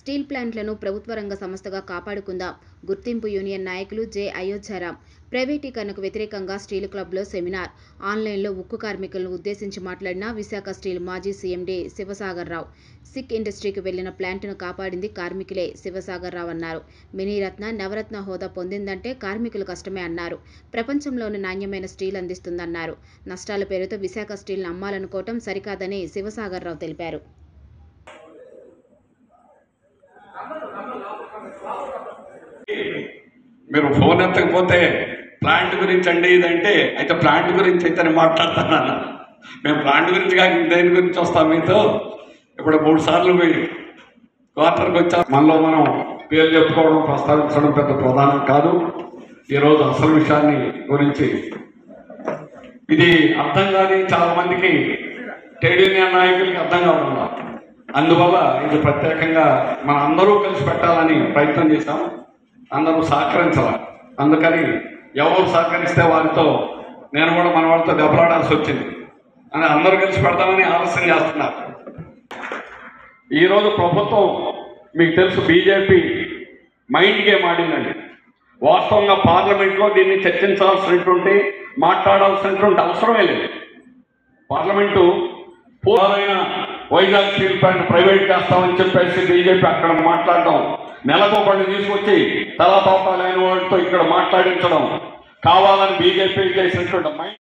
steel ప్లాంట్లను ప్రభుత్వ రంగ సంస్థగా కాపాడుకుందాం గుర్తింపు యూనియన్ నాయకులు జె అయోధ్యారాం ప్రైవేటీకరణకు వ్యతిరేకంగా స్టీల్ క్లబ్లో సెమినార్ ఆన్లైన్లో ఉక్కు కార్మికులను ఉద్దేశించి మాట్లాడిన విశాఖ స్టీల్ మాజీ సీఎండీ శివసాగర్ రావు సిక్ ఇండస్ట్రీకి వెళ్లిన ప్లాంట్ను కాపాడింది కార్మికులే శివసాగర్ రావు అన్నారు మినీరత్న నవరత్న హోదా పొందిందంటే కార్మికులు కష్టమే అన్నారు ప్రపంచంలోని నాణ్యమైన స్టీల్ అందిస్తుందన్నారు నష్టాల పేరుతో విశాఖ స్టీల్ను అమ్మాలనుకోవటం సరికాదని శివసాగర్ రావు తెలిపారు మీరు ఫోన్ ఎత్తకపోతే ప్లాంట్ గురించి అండి ఇదంటే అయితే ప్లాంట్ గురించి అయితే నేను మాట్లాడతాను మేము ప్లాంట్ గురించి కాక దేని గురించి వస్తాం మీతో ఇప్పుడు మూడు సార్లు మీ క్వార్టర్కి వచ్చా మనలో మనం పేరు చెప్పుకోవడం ప్రస్తావించడం పెద్ద ప్రధానం కాదు ఈరోజు అసలు విషయాన్ని గురించి ఇది అర్థం కాని చాలా మందికి ట్రేడ్ యూనియన్ నాయకులకి అర్థం కావడం అందువల్ల ఇది ప్రత్యేకంగా మన అందరూ కలిసి పెట్టాలని ప్రయత్నం చేశాం అందరూ సహకరించాలి అందుకని ఎవరు సహకరిస్తే వారితో నేను కూడా మన వాళ్ళతో దెబ్బలాడాల్సి వచ్చింది అని అందరూ కలిసి పెడతామని ఆలస్యం చేస్తున్నారు ఈరోజు ప్రభుత్వం మీకు తెలుసు బీజేపీ మైండ్ గేమ్ ఆడిందండి వాస్తవంగా పార్లమెంట్లో దీన్ని చర్చించాల్సినటువంటి మాట్లాడాల్సినటువంటి అవసరమే లేదు పార్లమెంటు పూర్వమైన వైజాగ్ స్టీల్ ప్లాంట్ ప్రైవేట్ చేస్తామని చెప్పేసి బీజేపీ అక్కడ మాట్లాడడం నెలకు ఒకటి తీసుకొచ్చి తలా తోపాలైన వాళ్ళతో ఇక్కడ మాట్లాడించడం కావాలని బీజేపీ చేసినటువంటి మైండ్